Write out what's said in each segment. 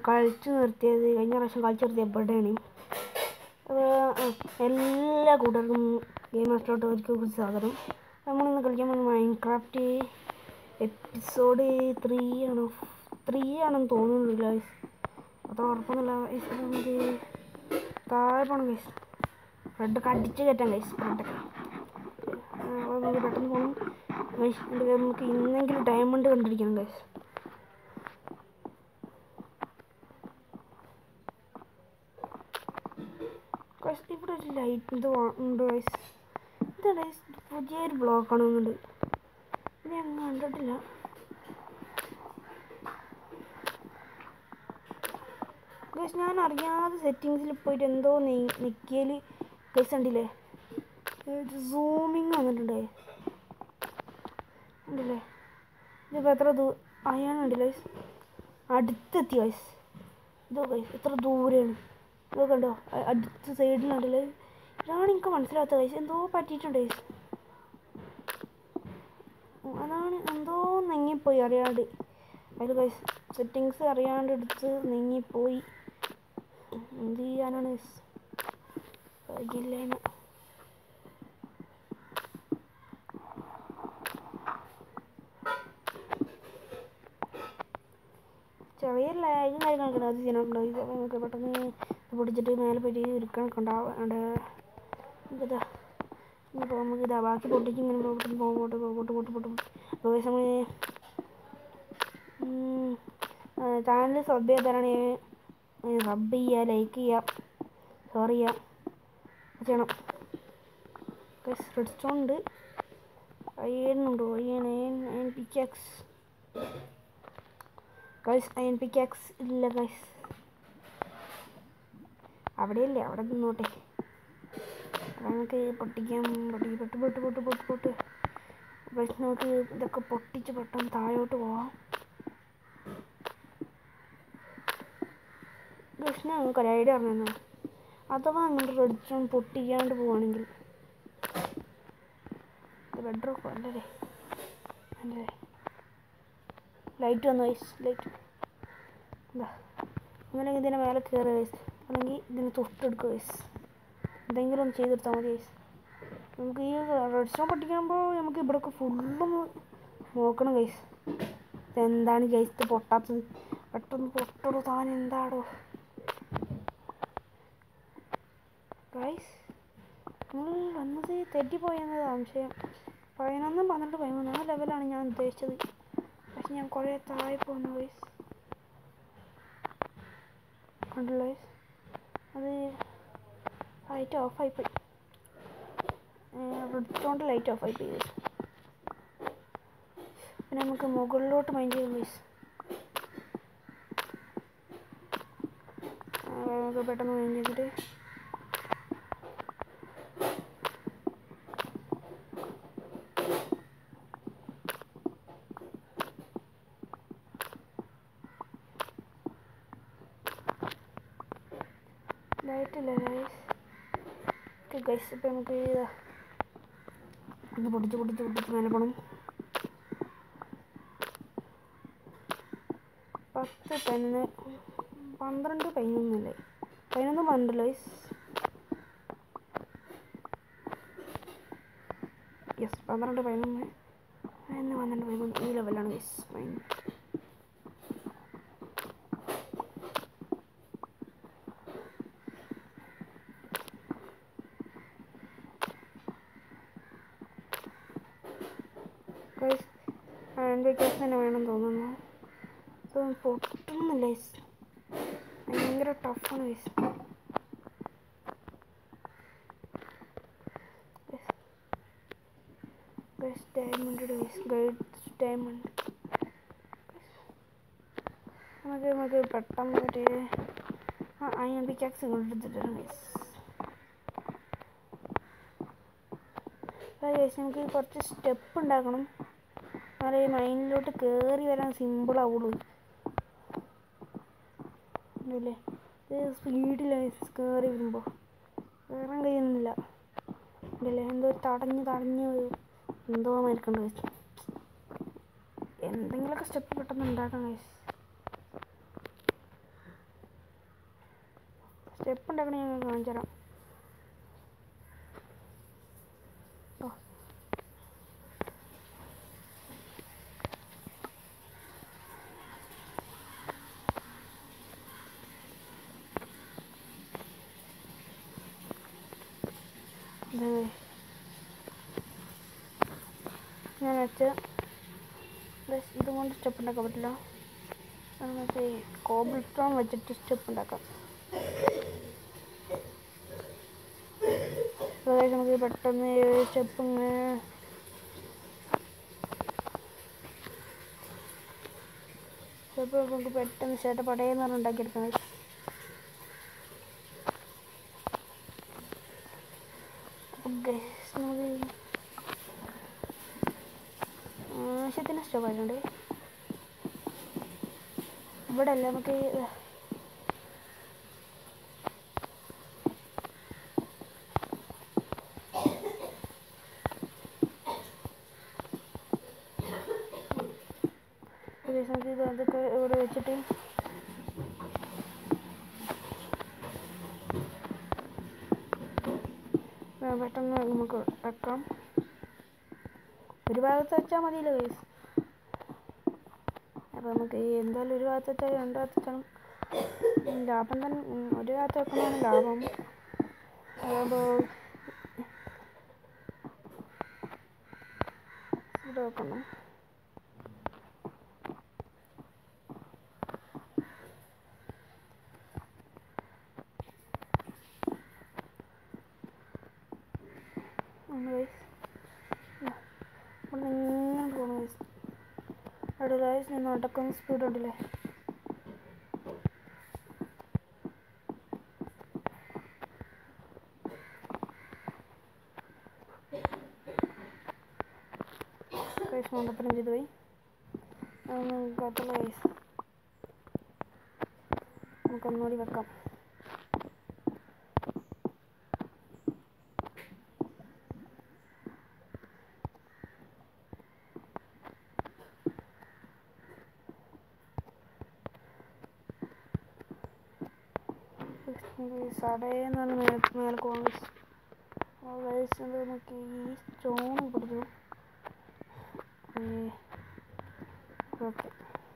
കളിച്ചു നിർത്തിയത് കഴിഞ്ഞ പ്രാവശ്യം കളിച്ചു നിർത്തിയ എവിടെയാണ് അപ്പോൾ ആ, എല്ലാ കൂട്ടർക്കും ഗെയിം മാസ്റ്ററോട്ട് ഒരിക്കൽ സ്വാഗതം നമ്മളിന്ന് കളിക്കാൻ പോകുന്ന മൈൻക്രാഫ്റ്റ് എപ്പിസോഡ് ത്രീ ആണോ ത്രീ ആണെന്ന് തോന്നുന്നു ഗൈസ് അത്ര ഉറപ്പൊന്നുമില്ല ഗൈസ് അപ്പോൾ നമുക്ക് താഴെ പോകണം ഗൈസ് റെഡൊക്കെ അടിച്ച് കയറ്റാം ഗൈസ് റെഡൊക്കെ അപ്പോൾ നമുക്ക് പെട്ടെന്ന് പോകണം ഗൈസ് എൻ്റെ കയ്യിൽ നമുക്ക് ഇന്നെങ്കിലും ഡയമണ്ട് കണ്ടിരിക്കണം ഗൈസ് ഗൈസ് ഇവിടെ ഒരു ലൈറ്റ് ഇത് ഉണ്ട് ഗൈസ് ഇത് ഗൈസ് പുതിയൊരു ബ്ലോക്ക് ആണെന്നുണ്ട് ഇത് ഞാൻ കണ്ടിട്ടില്ല ഗൈസ് ഞാൻ അറിയാതെ സെറ്റിങ്സിൽ പോയിട്ട് എന്തോ നെക്കിയൽ ഗൈസ് കണ്ടില്ലേ സൂമിങ് വന്നിട്ടുണ്ട് ഉണ്ടല്ലേ ഇതിപ്പോൾ എത്ര ദൂ അയാളുണ്ടല്ലേ ഗൈസ് അടുത്തെത്തി ഗൈസ് ഇതോ ഗൈസ് എത്ര ദൂരെയാണ് ഇതോ കണ്ടോ അ- അടുത്ത സൈഡിലുണ്ടല്ലേ ഇതാണ് എനിക്ക് മനസ്സിലാത്ത ഗൈസ് എന്തോ പറ്റിയിട്ടുണ്ട് ഗൈസ് അതാണ് എന്തോ നെങ്ങിപ്പോയി അറിയാണ്ട് അതിൽ ഗൈസ് സെറ്റിങ്സ് അറിയാണ്ട് എടുത്ത് നെങ്ങിപ്പോയി എന്ത് ചെയ്യാനാണ് ഗൈസ് ഭാഗ്യമില്ലായ്മ ചെറിയ ലാഗും കാര്യങ്ങളൊക്കെ ഉണ്ട്. അത് ചെയ്യാനുണ്ടോ ഇത് നമുക്ക് പെട്ടെന്ന് ഇത് പൊടിച്ചിട്ട് മേലെ പറ്റി ഇരിക്കണൊക്കെ ഉണ്ടാവും ഇതാ ഇനിയിപ്പോൾ നമുക്ക് ഇതാ ബാക്കി പൊട്ടിച്ച് ഇങ്ങനെ പോട്ട് പോട്ട് പോട്ട് പോട്ട് പോട്ട് അപ്പോൾ ഗൈസ് നമ്മൾ ചാനൽ സബ് ചെയ്താണെങ്കിൽ സബ് ചെയ്യുക ലൈക്ക് ചെയ്യുക ഷെയർ ചെയ്യുക ചെയ്യണം ഗൈസ് റെഡ് സ്റ്റോൺ ഉണ്ട് അയ്യണ്ണുണ്ടോ iron iron iron pickaxe guys iron pickaxe ഇല്ല ഗൈസ് അവിടെയല്ലേ അവിടെ നിന്നോട്ടെ അപ്പോൾ നമുക്ക് പൊട്ടിക്കാം പൊട്ടി പൊട്ട് പൊട്ട് പൊട്ട് പൊട്ട് പൊട്ട് ഗൈസ് നമുക്ക് ഇതൊക്കെ പൊട്ടിച്ച് പെട്ടെന്ന് താഴോട്ട് പോവാം ഗൈസ് ഞാൻ നമുക്ക് ഒരു ഐഡിയ പറഞ്ഞു അഥവാ അങ്ങോട്ട് റെഡ് സ്റ്റോൺ പൊട്ടിക്കാണ്ട് പോവാണെങ്കിൽ ബെഡ്റൂം അല്ലേ അല്ലേ ലൈറ്റ് വന്നു വൈസ് ലൈറ്റ് എന്താ ഒന്നല്ലെങ്കിൽ ഇതിനെ മേലെ കയറുക വൈസ് അല്ലെങ്കിൽ ഇതിനെ തൊട്ടെടുക്കുക വൈസ് എന്തെങ്കിലും ഒന്ന് ചെയ്തെടുത്താൽ മതി വൈസ് നമുക്ക് ഈ റെഡ് സ്റ്റോൺ പൊട്ടിക്കുമ്പോൾ നമുക്ക് ഇവിടെയൊക്കെ ഫുള്ളൊന്ന് നോക്കണം ഗൈസ് ഇതെന്താണ് ഗൈസ് ഇത് പൊട്ടാത്തത് പെട്ടെന്ന് പൊട്ടടോ താൻ എന്താടോ ഗൈസ് നമ്മൾ വന്നത് തെറ്റിപ്പോയെന്നത് സംശയം പതിനൊന്നും പന്ത്രണ്ട് പതിമൂന്ന് ആ ലെവലാണ് ഞാൻ ഉദ്ദേശിച്ചത് പക്ഷെ ഞാൻ കുറേ താഴെ പോകുന്നു ഗൈസ് കണ്ടല്ലോ ഗൈസ് അത് ലൈറ്റ് ഓഫ് ആയിപ്പോയി റെഡ് ലൈറ്റ് ഓഫ് ആയിപ്പോയി ഗൈസ് പിന്നെ നമുക്ക് മുകളിലോട്ട് മൈൻഡ് ചെയ്യാം ഗൈസ് നമുക്ക് പെട്ടെന്ന് മൈൻഡ് ചെയ്തിട്ട് ലൈറ്റ് ഇല്ല ഗൈസ് ഓക്കെ ഗൈസ് ഇപ്പം നമുക്ക് ഇതാ ഇത് പൊട്ടിച്ച് പൊട്ടിച്ച് പൊട്ടിച്ച് മേലെ പോകണം പത്ത് പതിനൊന്ന് പന്ത്രണ്ട് പതിനൊന്നല്ലേ പതിനൊന്ന് പന്ത്രണ്ടല്ലോ ഗൈസ് യെസ് പന്ത്രണ്ട് പതിനൊന്ന് പതിനൊന്ന് പന്ത്രണ്ട് പതിമൂന്ന് ഈ ലെവലാണ് guys mind guys hand vacation തന്നെ വേണം തോന്നുന്നു ഇത് പൊട്ടുന്നില്ല ഗൈസ് ഭയങ്കര ടഫാണ് guys guys diamond guys guide diamond നമുക്ക് നമുക്ക് പെട്ടെന്ന് ഒരു ആ അയ്യൻ പിക്കാക്സ് കൊണ്ടെടുത്തിട്ടാണ് ഗൈസ് ഗൈസ് നമുക്ക് കുറച്ച് സ്റ്റെപ്പ് ഉണ്ടാക്കണം എന്നാലേ ഈ മൈനിലോട്ട് കയറി വരാൻ സിമ്പിൾ ആവുള്ളൂ ഇല്ലേ ഇത് സ്പീഡിൽ കയറി വരുമ്പോൾ കയറാൻ കഴിയുന്നില്ല ഇല്ലേ എന്തോ തടഞ്ഞ് തടഞ്ഞ് എന്തോ മരിക്കണ്ട വെച്ചു എന്തെങ്കിലുമൊക്കെ സ്റ്റെപ്പ് പെട്ടെന്ന് ഉണ്ടാക്കണം ഗൈസ് സ്റ്റെപ്പ് ഉണ്ടാക്കണേ ഞങ്ങൾ കാണിച്ചു തരാം ഓ ദേ. ഞാൻ വെച്ച് ഇതുകൊണ്ട് സ്റ്റെപ്പ് ഉണ്ടാക്കാൻ പറ്റില്ല അത് മറ്റേ കോബിൾ സ്റ്റോൺ വെച്ചിട്ട് സ്റ്റെപ്പ് ഉണ്ടാക്കാം അതായത് നമുക്ക് പെട്ടെന്ന് സ്റ്റെപ്പ് ഇങ്ങനെ സ്റ്റെപ്പ് നമുക്ക് പെട്ടെന്ന് ചേട്ട പടയെന്ന് പറഞ്ഞ് ഉണ്ടാക്കിയെടുക്കാം guys. അപ്പം guys, നമുക്ക് ആവശ്യത്തിന് സ്റ്റവ് ആയിട്ടുണ്ട് ഇവിടെ അല്ല നമുക്ക് ഈ- ഇതാ. ഒരു ദിവസം നമുക്ക് ഇത് അതൊക്കെ ഇവിടെ വെച്ചിട്ട് ആ, പെട്ടെന്ന് നമുക്ക് വെക്കാം ഒരു ഭാഗത്ത് വെച്ചാൽ മതിയല്ലോ ഗൈസ് അപ്പോൾ നമുക്ക് ഈ എന്തായാലും ഒരു ഭാഗത്ത് വെച്ചാൽ രണ്ട് ഭാഗത്ത് വെച്ചാലും ഉം, ലാഭം തന്നെ ഉം, ഒരു ഭാഗത്ത് വെക്കുന്നതാണ് ലാഭം അതാകുമ്പോൾ ഇവിടെ വെക്കണം ഒന്ന് ഗൈസ് ഇവിടെ ഇങ്ങനെ പോകണം ഗൈസ് അവിടെ ഗൈസ് ഞാൻ നടക്കുന്ന സ്പീഡ് ഉണ്ടല്ലേ ഗൈസ് മണ്ടപ്പനം ചെയ്ത് പോയി അതൊന്നും കുഴപ്പമില്ല ഗൈസ് നമുക്ക് ഒന്നുകൂടി വെക്കാം സടയെന്നാണ് മേലെ മേലെ കോൺഗ്രസ് വയസ്സത് നമുക്ക് ഈ സ്റ്റോൺ പിടിക്കണം ഓക്കെ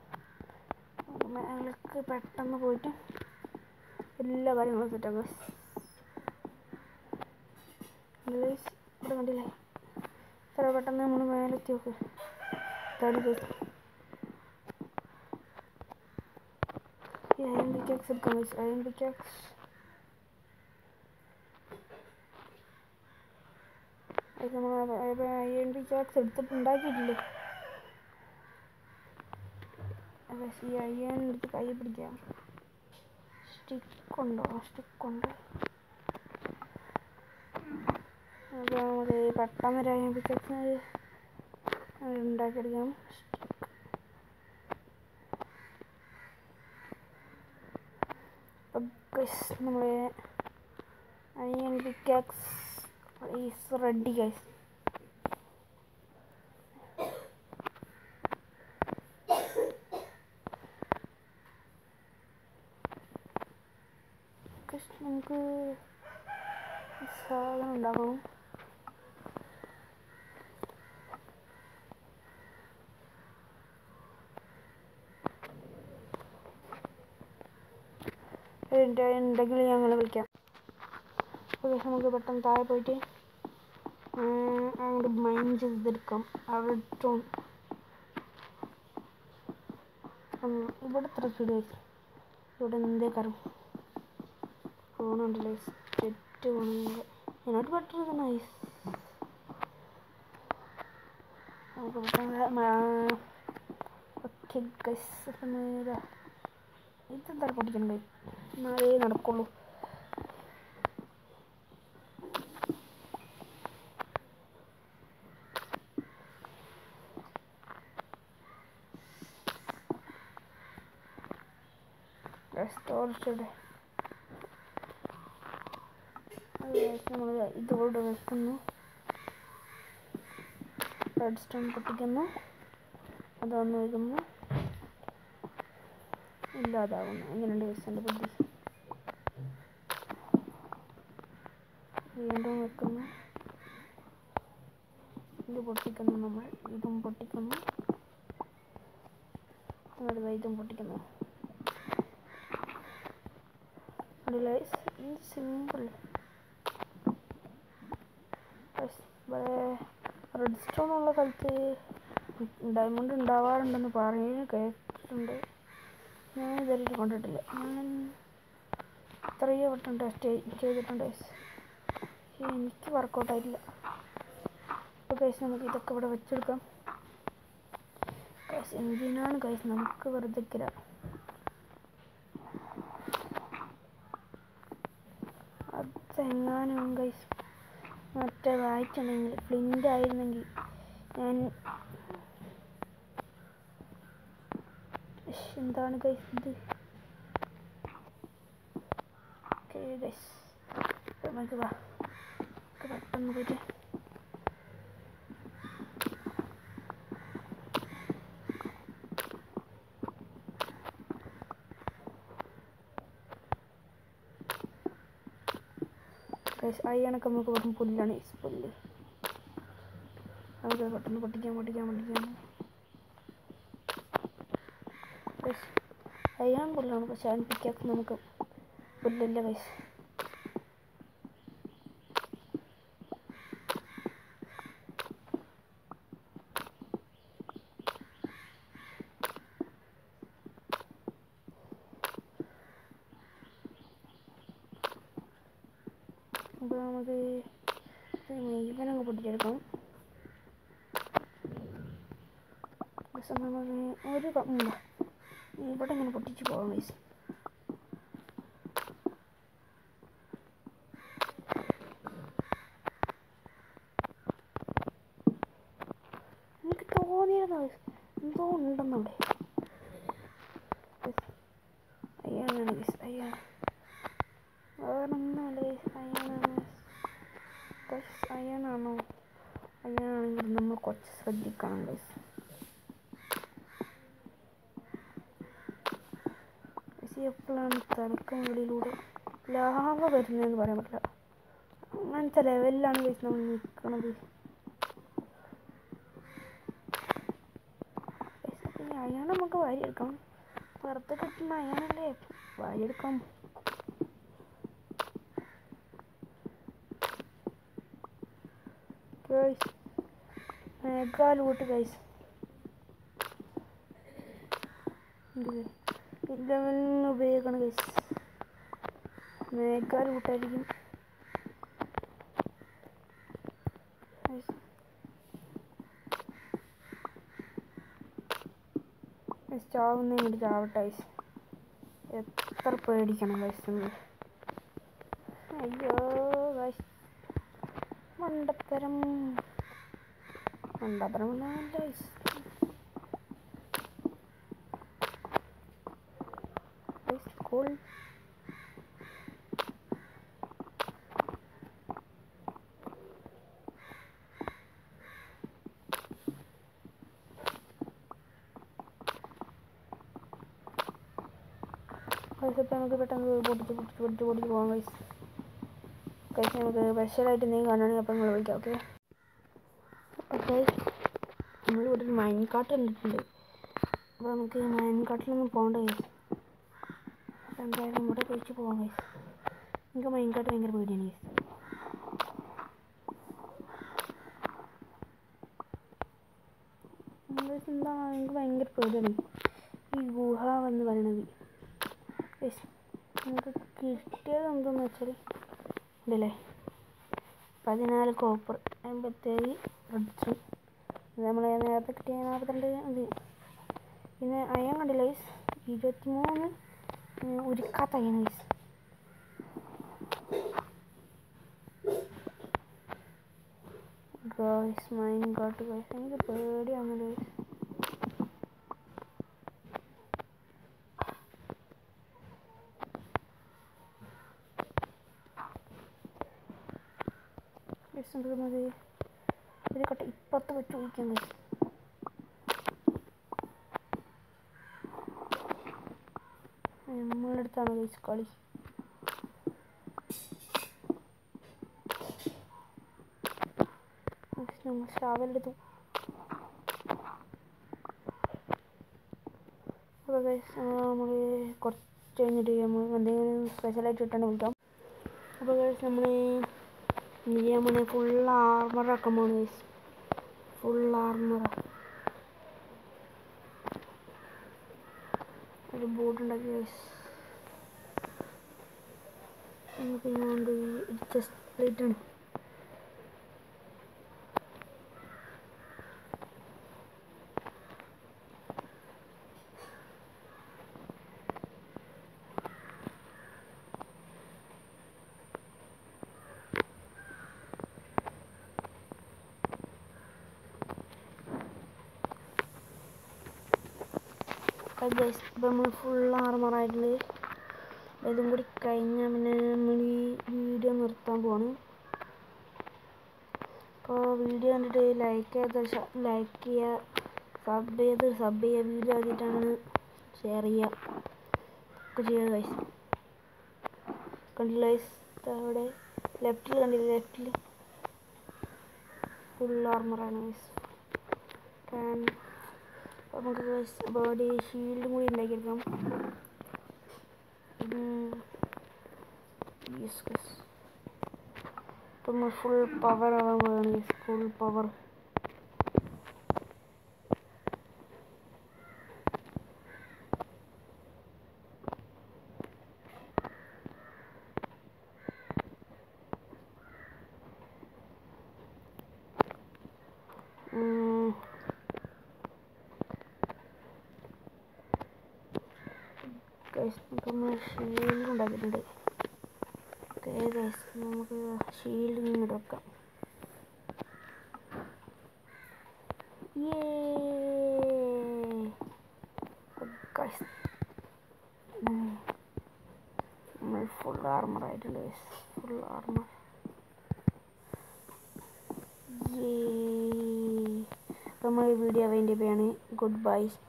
മേലേക്ക് പെട്ടെന്ന് പോയിട്ട് എല്ലാ കാര്യങ്ങളും സെറ്റാക്കുക ഗൈസ് ഇവിടെ കണ്ടില്ലേ ഇത്ര പെട്ടെന്ന് നമ്മൾ മേലെത്തി നോക്ക് ഇതാണ് ഗൈസ് ഈ അയൺ പിക്കാക്സ് എടുക്കാം ഗൈസ് അയൺ പിക്കാക്സ് അത് നമ്മൾ അയൺ പിക്കാക്സ് എടുത്തിട്ട് ഉണ്ടാക്കിയിട്ടില്ലേ അതെ ഈ അയ്യൻ എടുത്ത് കൈ പിടിക്കാം സ്റ്റിക്കുണ്ടോ സ്റ്റിക്കുണ്ട് അപ്പോൾ നമുക്ക് പെട്ടെന്ന് ഒരു അയ്യൻ പിക്കാക്സ് ഉണ്ടാക്കിയെടുക്കാം നമ്മൾ iron pickaxe is ready guys നമുക്ക് ഈ സാധനം ഉണ്ടാക്കണം ഉണ്ട്- ഉണ്ടെങ്കിൽ ഞങ്ങൾ വിളിക്കാം ഓക്കെ നമുക്ക് പെട്ടെന്ന് താഴെ പോയിട്ട് ഉം, അങ്ങോട്ട് മൈൻഡ് ചെയ്തെടുക്കാം അവിടെ സ്റ്റോൺ ഇവിടെ എത്ര സ്പീഡ് വെച്ച് ഇവിടെ എന്തേ കറും ഫോണുണ്ടല്ലേ സെറ്റ് പോകണമെങ്കിൽ എന്നോട്ട് ബെറ്റർ ഇത് നൈസ് നമുക്ക് പെട്ടെന്ന് ഓക്കെ ഗൈസ് ഇപ്പം നേരെ ഇതെന്താ പൊട്ടിക്കണം കൈ എന്നാലേ നടക്കുള്ളൂ സ്റ്റോറേജ് നമ്മൾ ഇതുകൊണ്ട് വെക്കുന്നു റെഡ് സ്റ്റോൺ പൊട്ടിക്കുന്നു അതൊന്ന് വയ്ക്കുന്നു ഇല്ലാതാവുന്നു എങ്ങനെയുണ്ട് വെച്ചിൻ്റെ ബുദ്ധി വീണ്ടും വെക്കുന്നു ഇത് പൊട്ടിക്കുന്നു നമ്മൾ ഇതും പൊട്ടിക്കുന്നു അടുത്ത ഇതും പൊട്ടിക്കുന്നു സിമ്പിൾ റെഡ് സ്റ്റോൺ ഉള്ള സ്ഥലത്ത് ഡയമണ്ട് ഉണ്ടാവാറുണ്ടെന്ന് പറയുന്നത് കേട്ടിട്ടുണ്ട് ഞാൻ ഇതുവരെ കണ്ടിട്ടില്ല ഞാൻ എത്രയോ വട്ടം ടെസ്റ്റ് ചെയ്തിട്ടുണ്ട് guys. പക്ഷേ എനിക്ക് വർക്കൗട്ട് ആയിട്ടില്ല അപ്പോൾ കൈസ് നമുക്ക് ഇതൊക്കെ ഇവിടെ വെച്ചെടുക്കാം കൈസ് എന്തിനാണ് കൈസ് നമുക്ക് വെറുതെ കിരാം അതെങ്ങാനും കൈസ് മറ്റേതായിട്ടുണ്ടെങ്കിൽ ഫ്ലിൻ്റ് ആയിരുന്നെങ്കിൽ ഞാൻ ഇഷ്, എന്താണ് കൈസ് ഇത് ഓക്കെ ഗൈസ് നമുക്ക് വാ നമുക്ക് പെട്ടെന്ന് പോയിട്ട് ഗൈസ് അയ്യാണൊക്കെ നമുക്ക് വെറും പുല്ലാണ് ഈ പുല്ല് നമുക്ക് പെട്ടെന്ന് പൊട്ടിക്കാൻ പൊട്ടിക്കാൻ പൊട്ടിക്കാൻ ഗൈസ് അയ്യാൻ പുല്ലാണ് പക്ഷെ അതിന് പിക്കാക്ക് നമുക്ക് പുല്ലില്ല ഗൈസ് അപ്പോൾ നമുക്ക് ഇത് മുഴുവനങ്ങ് പൊട്ടിച്ചെടുക്കാം പക്ഷെ നമുക്ക് ഒരു ക- ഉം, ഇവിടെ ഇങ്ങനെ പൊട്ടിച്ച് പോകാം ഗൈസ് എനിക്ക് തോന്നിയിരുന്നു guys. എന്തോ ഉണ്ടെന്നവിടെ അയ്യാണ് ഗൈസ് അയ്യാണ് വേറൊന്നുമല്ല ഗൈസ് അയ്യാനാണ് ഗൈസ് അയ്യാനാണോ അയ്യാനാണെങ്കിൽ നമ്മൾ കുറച്ച് ശ്രദ്ധിക്കണം ഗൈസ് ഗൈസ് എപ്പോഴാണ് തലക്കം വെളിയിലൂടെ ലാഭ വരുന്നതെന്ന് പറയാൻ പറ്റില്ല അങ്ങനത്തെ ലെവലിലാണ് ഗൈസ് നമ്മൾ നിൽക്കണത് അയാൾ നമുക്ക് വാരിയെടുക്കാം വെറുതെ കിട്ടുന്ന അയാളല്ലേ വാരിയെടുക്കാം ഗൈസ് മെഗാ ലൂട്ട് ഗൈസ് ഇലവനിന് ഉപയോഗിക്കണം ഗൈസ് മെഗാ ലൂട്ടായിരിക്കും ഗൈസ് ഗൈസ് ചാവുന്ന ഇങ്ങോട്ട് ചാവട്ടെ ഗൈസ് എത്ര പേടിക്കണം ഗൈസ് നമ്മൾ അയ്യോ ഗൈസ് മണ്ടത്തരം മണ്ടത്തരമല്ല ഗൈസ് ഗൈസ് കൂൾ ഗൈസ് ഇപ്പം നമുക്ക് പെട്ടെന്ന് പൊട്ടിച്ച് പൊട്ടിച്ച് പൊട്ടിച്ച് പൊട്ടിച്ച് പോകാം ഗൈസ് ഗൈസ് നമുക്ക് സ്പെഷ്യലായിട്ട് എന്തെങ്കിലും കാണുകയാണെങ്കിൽ അപ്പം നിങ്ങൾ വിളിക്കാം ഓക്കെ ഓക്കെ നമ്മൾ ഇവിടെ ഒരു മൈൻ കാട്ട് കണ്ടിട്ടുണ്ട് അപ്പോൾ നമുക്ക് മൈൻ കാട്ടിലൊന്നും പോകണ്ട ഗൈസ് എന്തായാലും ഇവിടെ കഴിച്ച് പോകാം ഗൈസ് എനിക്ക് മൈൻ കാട്ട് ഭയങ്കര പേടിയാണ് ഗൈസ് ഗൈസ് എന്താണ് എനിക്ക് ഭയങ്കര പേടിയാണ് ഈ ഗുഹ എന്ന് പറയണത് ഗൈസ് നമുക്ക് കിട്ടിയത് എന്തെന്ന് വെച്ചാൽ ഉണ്ടല്ലേ പതിനാല് കോപ്പർ അമ്പത്തേഴ് റെഡ് നമ്മൾ നേരത്തെ കിട്ടിയ നാൽപ്പത്തിരണ്ട് ഇത് പിന്നെ അയൺ കണ്ടില്ല ഗൈസ് ഇരുപത്തിമൂന്ന് ഉം, ഉരുക്കാത്ത iron guys guys mine goat guys എനിക്ക് പേടിയാണ് ഗൈസ് ഗൈസ് എടുക്കുന്നത് ഒരു കട്ട ഇപ്പത്ത് വെച്ച് ഒഴിക്കാം ഗൈസ് നമ്മളുടെ അടുത്താണ് ഗൈസ് കളി നമ്മൾ ഷാവലെടുത്തു അപ്പോൾ ഗൈസ് നമ്മൾ കുറച്ച് കഴിഞ്ഞിട്ട് നമ്മൾ എന്തെങ്കിലും സ്പെഷ്യലായിട്ട് ഇട്ടാണ് വിളിക്കാം അപ്പോൾ ഗൈസ് നമ്മൾ ചെയ്യാൻ പോണേ ഫുൾ ആർമറാക്കാൻ പോണ് ഗൈസ് ഫുൾ ആർമർ ഒരു ബോട്ട് ഉണ്ടാക്കി ഗൈസ് പിന്നെ കൊണ്ട് ചെസ്റ്റ് പ്ലേറ്റ് ആണ് ഗൈസ് ഇപ്പം നമ്മൾ ഫുൾ ആർമറായിട്ടുണ്ട് ഇതും കൂടി കഴിഞ്ഞാൽ പിന്നെ നമ്മൾ ഈ വീഡിയോ നിർത്താൻ പോവാണ് അപ്പോൾ വീഡിയോ കണ്ടിട്ട് ലൈക്ക് ചെയ്ത ലൈക്ക് ചെയ്യുക സബ് ചെയ്ത് സബ് ചെയ്യുക വീഡിയോ ആദ്യമായിട്ടാണ് ഷെയർ ചെയ്യുക ഒക്കെ ചെയ്യുക ഗൈസ് കണ്ടില്ല ഗൈസ് അവിടെ ലെഫ്റ്റിൽ കണ്ടില്ല ലെഫ്റ്റിൽ ഫുൾ ആർമറാണ് ഗൈസ് അപ്പോൾ നമുക്ക് ബോഡി ഷീൽഡും കൂടി ഉണ്ടാക്കിയെടുക്കാം യെസ് ഗൈസ് ഇപ്പം ഫുൾ പവർ ആവാൻ പോവാണ് ഗൈസ് ഫുൾ പവർ ഗൈസ് ഇപ്പം ഷീൽഡ് ഉണ്ടാക്കിയിട്ടുണ്ട് ഓക്കെ ഗൈസ് നമുക്ക് ഷീൽഡ് ഇങ്ങോട്ട് വെക്കാം ഗൈസ് നമ്മൾ ഫുൾ ആർമർ ആയിട്ടുണ്ട് ഗൈസ് ഫുൾ ആർമർ നമ്മൾ ഈ വീഡിയോ വേണ്ടി പോയാണ് ഗുഡ് ബൈ